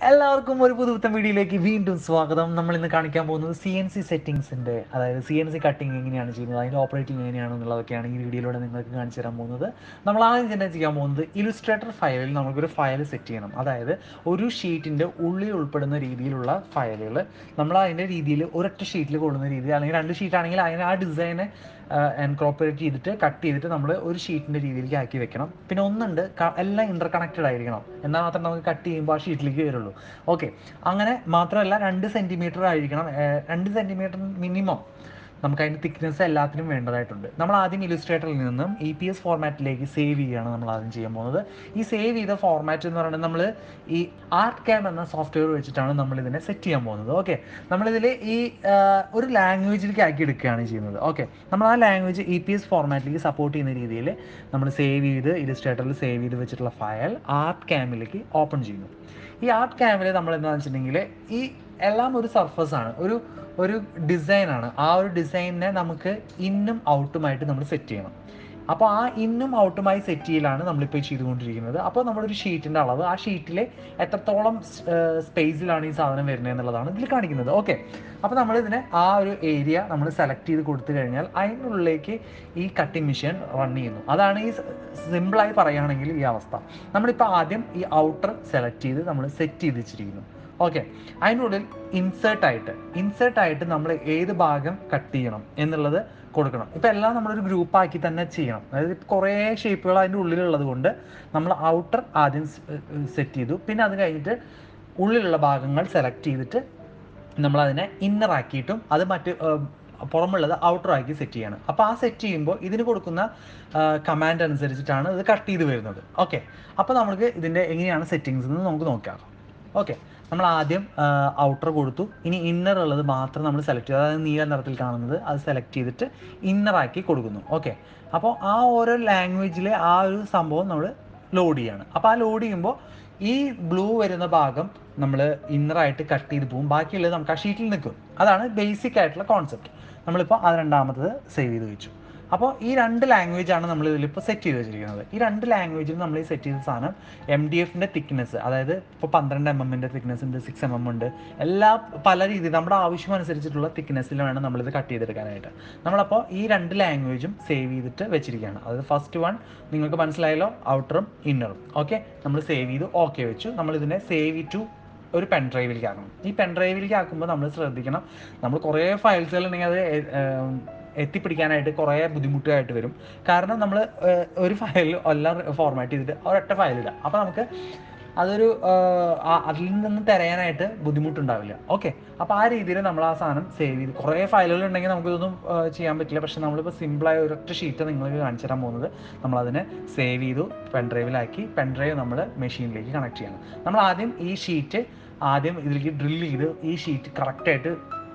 എല്ലാവർക്കും ഒരു പുതുപുത്തൻ വീഡിയോയിലേക്ക് വീണ്ടും സ്വാഗതം നമ്മൾ ഇന്ന് കാണിക്കാൻ പോകുന്നത് സി എൻ സി സെറ്റിംഗ്സിൻ്റെ അതായത് സി എൻ സി കട്ടിങ് എങ്ങനെയാണ് ചെയ്യുന്നത് അതിൻ്റെ ഓപ്പറേറ്റിംഗ് എങ്ങനെയാണെന്നുള്ളതൊക്കെയാണ് ഈ വീഡിയോയിലൂടെ നിങ്ങൾക്ക് കാണിച്ചു തരാൻ പോകുന്നത് നമ്മൾ ആദ്യം തന്നെ ചെയ്യാൻ പോകുന്നത് ഇലുസ്ട്രേറ്റർ ഫയലിൽ നമുക്കൊരു ഫയൽ സെറ്റ് ചെയ്യണം അതായത് ഒരു ഷീറ്റിൻ്റെ ഉള്ളിൽ ഉൾപ്പെടുന്ന രീതിയിലുള്ള ഫയലുകൾ നമ്മൾ അതിൻ്റെ രീതിയിൽ ഒരൊറ്റ ഷീറ്റിൽ കൊള്ളുന്ന രീതിയിൽ അല്ലെങ്കിൽ രണ്ട് ഷീറ്റ് ആണെങ്കിൽ അതിന് ആ ഡിസൈനെ എൻക്രോപ്പറേറ്റ് ചെയ്തിട്ട് കട്ട് ചെയ്തിട്ട് നമ്മൾ ഒരു ഷീറ്റിൻ്റെ രീതിയിലേക്ക് ആക്കി വെക്കണം പിന്നെ ഒന്നുണ്ട് ക- എല്ലാം ഇന്റർ കണക്റ്റഡ് ആയിരിക്കണം എന്നാൽ മാത്രം നമുക്ക് കട്ട് ചെയ്യുമ്പോൾ ആ ഷീറ്റിലേക്ക് വരുള്ളൂ ഓക്കെ അങ്ങനെ മാത്രമല്ല രണ്ട് സെൻറ്റിമീറ്റർ ആയിരിക്കണം ഏർ രണ്ട് സെൻറ്റിമീറ്റർ മിനിമം നമുക്ക് അതിൻ്റെ തിക്നെസ് എല്ലാത്തിനും വേണ്ടതായിട്ടുണ്ട് നമ്മൾ ആദ്യം ഇലുസ്ട്രേറ്ററിൽ നിന്നും ഇ പി എസ് ഫോർമാറ്റിലേക്ക് സേവ് ചെയ്യുകയാണ് നമ്മൾ ആദ്യം ചെയ്യാൻ പോകുന്നത് ഈ സേവ് ചെയ്ത ഫോർമാറ്റ് എന്ന് പറയുന്നത് നമ്മൾ ഈ ആർട്ട് ക്യാം എന്ന സോഫ്റ്റ്വെയർ വെച്ചിട്ടാണ് നമ്മൾ ഇതിനെ സെറ്റ് ചെയ്യാൻ പോകുന്നത് ഓക്കെ നമ്മളിതിൽ ഈ ആ, ഒരു ലാംഗ്വേജിലേക്ക് ആക്കി എടുക്കുകയാണ് ചെയ്യുന്നത് ഓക്കെ നമ്മൾ ആ ലാംഗ്വേജ് ഇ പി എസ് ഫോർമാറ്റിലേക്ക് സപ്പോർട്ട് ചെയ്യുന്ന രീതിയിൽ നമ്മൾ സേവ് ചെയ്ത് ഇലുസ്ട്രേറ്ററിൽ സേവ് ചെയ്ത് വെച്ചിട്ടുള്ള ഫയൽ ആർട്ട് ക്യാമിലേക്ക് ഓപ്പൺ ചെയ്യുന്നു ഈ ആർട്ട് ക്യാമിൽ നമ്മൾ എന്താണെന്ന് വെച്ചിട്ടുണ്ടെങ്കിൽ ഈ എല്ലാം ഒരു സർഫസ് ആണ് ഒരു ഒരു ഡിസൈനാണ് ആ ഒരു ഡിസൈനിനെ നമുക്ക് ഇന്നും ഔട്ടുമായിട്ട് നമ്മൾ സെറ്റ് ചെയ്യണം അപ്പോൾ ആ ഇന്നും ഔട്ടുമായി സെറ്റ് ചെയ്യലാണ് നമ്മളിപ്പോൾ ചെയ്തുകൊണ്ടിരിക്കുന്നത് അപ്പോൾ നമ്മളൊരു ഷീറ്റിൻ്റെ അളവ് ആ ഷീറ്റിൽ എത്രത്തോളം സ്പേസിലാണ് ഈ സാധനം വരുന്നത് എന്നുള്ളതാണ് ഇതിൽ കാണിക്കുന്നത് ഓക്കെ അപ്പോൾ നമ്മളിതിനെ ആ ഒരു ഏരിയ നമ്മൾ സെലക്ട് ചെയ്ത് കൊടുത്തു കഴിഞ്ഞാൽ അതിനുള്ളിലേക്ക് ഈ കട്ടിംഗ് മെഷീൻ റൺ ചെയ്യുന്നു അതാണ് ഈ സിമ്പിളായി പറയുകയാണെങ്കിൽ ഈ അവസ്ഥ നമ്മളിപ്പോൾ ആദ്യം ഈ ഔട്ടർ സെലക്ട് ചെയ്ത് നമ്മൾ സെറ്റ് ചെയ്ത് വെച്ചിരിക്കുന്നു ഓക്കെ അതിനുള്ളിൽ ഇൻസേർട്ട് ആയിട്ട് ഇൻസേർട്ട് ആയിട്ട് നമ്മൾ ഏത് ഭാഗം കട്ട് ചെയ്യണം എന്നുള്ളത് കൊടുക്കണം ഇപ്പം എല്ലാം നമ്മളൊരു ഗ്രൂപ്പാക്കി തന്നെ ചെയ്യണം അതായത് ഇപ്പം കുറേ ഷേപ്പുകൾ അതിൻ്റെ ഉള്ളിലുള്ളത് കൊണ്ട് നമ്മൾ ഔട്ടർ ആദ്യം സെറ്റ് ചെയ്തു പിന്നെ അത് കഴിഞ്ഞിട്ട് ഉള്ളിലുള്ള ഭാഗങ്ങൾ സെലക്ട് ചെയ്തിട്ട് നമ്മളതിനെ ഇന്നർ ആക്കിയിട്ടും അത് മറ്റ് ഏർ, പുറമുള്ളത് ഔട്ടർ ആക്കി സെറ്റ് ചെയ്യണം അപ്പോൾ ആ സെറ്റ് ചെയ്യുമ്പോൾ ഇതിന് കൊടുക്കുന്ന കമാൻഡ് അനുസരിച്ചിട്ടാണ് ഇത് കട്ട് ചെയ്ത് വരുന്നത് ഓക്കെ അപ്പോൾ നമുക്ക് ഇതിൻ്റെ എങ്ങനെയാണ് സെറ്റിങ്സ് എന്ന് നമുക്ക് നോക്കാം ഓക്കെ നമ്മൾ ആദ്യം ഔട്ടർ കൊടുത്തു ഇനി ഇന്നർ ഉള്ളത് മാത്രം നമ്മൾ സെലക്ട് ചെയ്തു അതായത് നീല നിറത്തിൽ കാണുന്നത് അത് സെലക്ട് ചെയ്തിട്ട് ഇന്നർ ആക്കി കൊടുക്കുന്നു ഓക്കെ അപ്പോൾ ആ ഓരോ ലാംഗ്വേജിലെ ആ ഒരു സംഭവം നമ്മൾ ലോഡ് ചെയ്യാണ് അപ്പോൾ ആ ലോഡ് ചെയ്യുമ്പോൾ ഈ ബ്ലൂ വരുന്ന ഭാഗം നമ്മൾ ഇന്നറായിട്ട് കട്ട് ചെയ്ത് പോകും ബാക്കിയുള്ളത് നമുക്ക് ആ ഷീറ്റിൽ നിൽക്കും അതാണ് ബേസിക് ആയിട്ടുള്ള കോൺസെപ്റ്റ് നമ്മളിപ്പോൾ അത് രണ്ടാമത്തത് സേവ് ചെയ്ത് വെച്ചു അപ്പോൾ ഈ രണ്ട് ലാംഗ്വേജ് ആണ് നമ്മൾ ഇതിലിപ്പോൾ സെറ്റ് ചെയ്ത് വെച്ചിരിക്കുന്നത് ഈ രണ്ട് ലാംഗ്വേജിൽ നമ്മൾ ഈ സെറ്റ് ചെയ്ത സാധനം എം ഡി എഫിൻ്റെ തിക്നെസ് അതായത് ഇപ്പോൾ പന്ത്രണ്ട് എം എമ്മിൻ്റെ തിക്നെസ് ഉണ്ട് സിക്സ് എം എം ഉണ്ട് എല്ലാ പല രീതിയിൽ നമ്മുടെ ആവശ്യം അനുസരിച്ചിട്ടുള്ള തിക്നെസ്സിൽ വേണം നമ്മളിത് കട്ട് ചെയ്തെടുക്കാനായിട്ട് നമ്മളപ്പോൾ ഈ രണ്ട് ലാംഗ്വേജും സേവ് ചെയ്തിട്ട് വെച്ചിരിക്കുകയാണ് അതായത് ഫസ്റ്റ് വൺ നിങ്ങൾക്ക് മനസ്സിലായല്ലോ ഔട്ടറും ഇന്നറും ഓക്കെ നമ്മൾ സേവ് ചെയ്ത് ഓക്കെ വെച്ചു നമ്മളിതിനെ സേവ് ടു ഒരു പെൻ ഡ്രൈവിലേക്ക് ആക്കണം ഈ പെൻ ഡ്രൈവിലേക്ക് ആക്കുമ്പോൾ നമ്മൾ ശ്രദ്ധിക്കണം നമ്മൾ കുറേ ഫയൽസുകൾ ഉണ്ടെങ്കിൽ അത് എ- ഏം, എത്തിപ്പിടിക്കാനായിട്ട് കുറേ ബുദ്ധിമുട്ടായിട്ട് വരും കാരണം നമ്മൾ ഒരു ഫയൽ എല്ലാം ഫോർമാറ്റ് ചെയ്തിട്ട് ഒരൊറ്റ ഫയലില്ല അപ്പോൾ നമുക്ക് അതൊരു ഏഹ്, ആ- അതിൽ നിന്ന് തിരയാനായിട്ട് ബുദ്ധിമുട്ടുണ്ടാവില്ല ഓക്കെ അപ്പോൾ ആ രീതിയിൽ നമ്മൾ ആ സാധനം സേവ് ചെയ്ത് കുറേ ഫയലുകൾ ഉണ്ടെങ്കിൽ നമുക്കിതൊന്നും ഏഹ്, ചെയ്യാൻ പറ്റില്ല പക്ഷെ നമ്മളിപ്പോൾ സിമ്പിളായ ഒരൊറ്റ ഷീറ്റ് നിങ്ങൾക്ക് കാണിച്ചു തരാൻ പോകുന്നത് നമ്മളതിനെ സേവ് ചെയ്തു പെൻ ഡ്രൈവിലാക്കി പെൻ ഡ്രൈവ് നമ്മൾ മെഷീനിലേക്ക് കണക്ട് ചെയ്യണം നമ്മൾ ആദ്യം ഈ ഷീറ്റ് ആദ്യം ഇതിലേക്ക് ഡ്രിൽ ചെയ്ത് ഈ ഷീറ്റ് കറക്റ്റായിട്ട്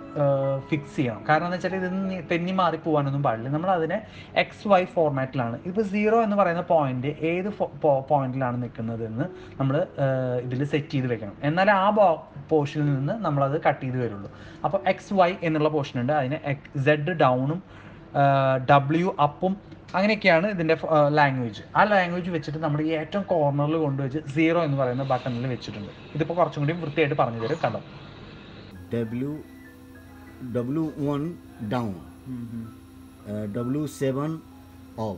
ഫിക്സ് ചെയ്യണം കാരണം എന്ന് വെച്ചാൽ ഇത് തെന്നി മാറി പോകാനൊന്നും പാടില്ല നമ്മൾ അതിനെ എക്സ് വൈ ഫോർമാറ്റിലാണ് ഇപ്പോൾ സീറോ എന്ന് പറയുന്ന പോയിന്റ് ഏത് പോയിന്റിലാണ് നിൽക്കുന്നത് എന്ന് നമ്മൾ ഇതിൽ സെറ്റ് ചെയ്ത് വെക്കണം എന്നാലേ ആ പോർഷനിൽ നിന്ന് നമ്മളത് കട്ട് ചെയ്ത് വരുള്ളൂ അപ്പോൾ എക്സ് വൈ എന്നുള്ള പോർഷൻ ഉണ്ട് അതിന് സെഡ് ഡൗണും ഡബ്ല്യു അപ്പും അങ്ങനെയൊക്കെയാണ് ഇതിൻ്റെ ലാംഗ്വേജ് ആ ലാംഗ്വേജ് വെച്ചിട്ട് നമ്മൾ ഈ ഏറ്റവും കോർണറിൽ കൊണ്ടുവച്ച് സീറോ എന്ന് പറയുന്ന ബട്ടണിൽ വെച്ചിട്ടുണ്ട് ഇതിപ്പോൾ കുറച്ചും കൂടി വൃത്തിയായിട്ട് പറഞ്ഞു തരും കണ്ടോ W W1 down, uh, W7 up.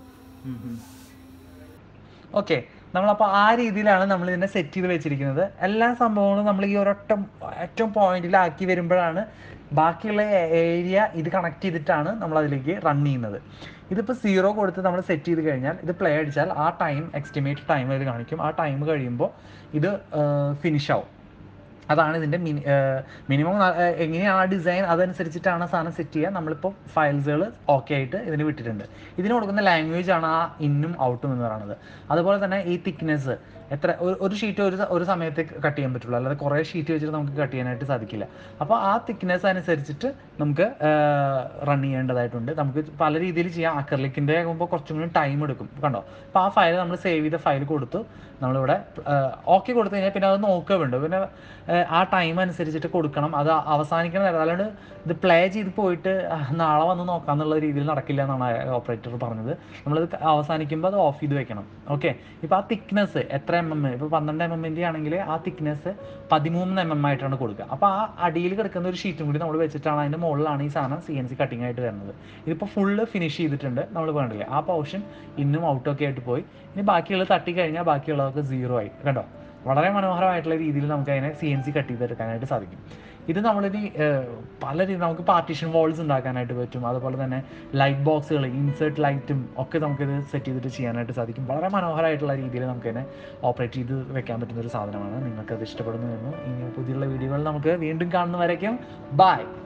Okay നമ്മളപ്പോൾ ആ രീതിയിലാണ് നമ്മൾ ഇതിനെ സെറ്റ് ചെയ്ത് വെച്ചിരിക്കുന്നത് എല്ലാ സംഭവങ്ങളും നമ്മൾ ഈ ഒരൊറ്റ ഏറ്റവും പോയിന്റിലാക്കി വരുമ്പോഴാണ് ബാക്കിയുള്ള ഏരിയ ഇത് കണക്ട് ചെയ്തിട്ടാണ് നമ്മൾ അതിലേക്ക് റൺ ചെയ്യുന്നത് ഇതിപ്പോൾ സീറോ കൊടുത്ത് നമ്മൾ സെറ്റ് ചെയ്ത് കഴിഞ്ഞാൽ ഇത് പ്ലേ അടിച്ചാൽ ആ ടൈം എസ്റ്റിമേറ്റ് ടൈം അതിൽ കാണിക്കും ആ ടൈം കഴിയുമ്പോൾ ഇത് ഫിനിഷ് ആവും അതാണ് ഇതിൻ്റെ മിനി മിനിമം എങ്ങനെയാണ് ആ ഡിസൈൻ അതനുസരിച്ചിട്ടാണ് സാധനം സെറ്റ് ചെയ്യുക നമ്മളിപ്പോൾ ഫയൽസുകൾ ഓക്കെ ആയിട്ട് ഇതിന് വിട്ടിട്ടുണ്ട് ഇതിന് കൊടുക്കുന്ന ലാംഗ്വേജ് ആണ് ആ ഇന്നും ഔട്ടും എന്ന് പറയുന്നത് അതുപോലെ തന്നെ ഈ തിക്നെസ് എത്ര ഒരു- ഒരു ഷീറ്റ് ഒരു സ- ഒരു സമയത്ത് കട്ട് ചെയ്യാൻ പറ്റുള്ളൂ അല്ലാതെ കുറേ ഷീറ്റ് വെച്ചിട്ട് നമുക്ക് കട്ട് ചെയ്യാനായിട്ട് സാധിക്കില്ല അപ്പോൾ ആ തിക്നെസ് അനുസരിച്ചിട്ട് നമുക്ക് റൺ ചെയ്യേണ്ടതായിട്ടുണ്ട് നമുക്ക് പല രീതിയിൽ ചെയ്യാം അക്കർലിക്കിൻ്റെ ആകുമ്പോൾ കുറച്ചും കൂടി ടൈം എടുക്കും കണ്ടോ അപ്പോൾ ആ ഫയൽ നമ്മൾ സേവ് ചെയ്ത ഫയൽ കൊടുത്തു നമ്മളിവിടെ ഓക്കെ കൊടുത്തു കഴിഞ്ഞാൽ പിന്നെ അത് നോക്കുക വേണ്ട പിന്നെ ഏഹ്, ആ ടൈം അനുസരിച്ചിട്ട് കൊടുക്കണം അത് അവസാനിക്കുന്ന നേരം അല്ലാണ്ട് ഇത് പ്ലേ ചെയ്ത് പോയിട്ട് ആ, നാളെ വന്ന് നോക്കാന്നുള്ള രീതിയിൽ നടക്കില്ല എന്നാണ് ഓപ്പറേറ്റർ പറഞ്ഞത് നമ്മളത് അവസാനിക്കുമ്പോൾ അത് ഓഫ് ചെയ്ത് വെക്കണം ഓക്കെ ഇപ്പോൾ ആ തിക്നെസ് എത്ര എം എം ഇപ്പോൾ പന്ത്രണ്ട് എം എമ്മിൻ്റെ ആണെങ്കിൽ ആ തിക്നെസ് പതിമൂന്ന് എം എം ആയിട്ടാണ് കൊടുക്കുക അപ്പോൾ ആ അടിയിൽ കിടക്കുന്ന ഒരു ഷീറ്റും കൂടി നമ്മൾ വെച്ചിട്ടാണ് അതിൻ്റെ മുകളിലാണ് ഈ സാധനം സി എൻ സി കട്ടിംഗ് ആയിട്ട് വരുന്നത് ഇതിപ്പോൾ ഫുള്ള് ഫിനിഷ് ചെയ്തിട്ടുണ്ട് നമ്മൾ വേണ്ടില്ല ആ പോർഷൻ ഇന്നും ഔട്ടൊക്കെ ആയിട്ട് പോയി ഇനി ബാക്കിയുള്ളത് തട്ടി കഴിഞ്ഞാൽ ബാക്കിയുള്ളതൊക്കെ സീറോ ആയി കണ്ടോ വളരെ മനോഹരമായിട്ടുള്ള രീതിയിൽ നമുക്ക് അതിനെ സി എൻ സി കട്ട് ചെയ്തെടുക്കാനായിട്ട് സാധിക്കും ഇത് നമ്മളിനി ഏഹ്, പല രീതി നമുക്ക് പാർട്ടീഷൻ വാൾസ് ഉണ്ടാക്കാനായിട്ട് പറ്റും അതുപോലെ തന്നെ ലൈറ്റ് ബോക്സുകൾ ഇൻസേർട്ട് ലൈറ്റും ഒക്കെ നമുക്കിത് സെറ്റ് ചെയ്തിട്ട് ചെയ്യാനായിട്ട് സാധിക്കും വളരെ മനോഹരമായിട്ടുള്ള രീതിയിൽ നമുക്കതിനെ ഓപ്പറേറ്റ് ചെയ്ത് വെക്കാൻ പറ്റുന്ന ഒരു സാധനമാണ് നിങ്ങൾക്കത് ഇഷ്ടപ്പെടുന്നു എന്ന് ഇനി പുതിയുള്ള വീഡിയോകൾ നമുക്ക് വീണ്ടും കാണുന്നവരേക്കും ബൈ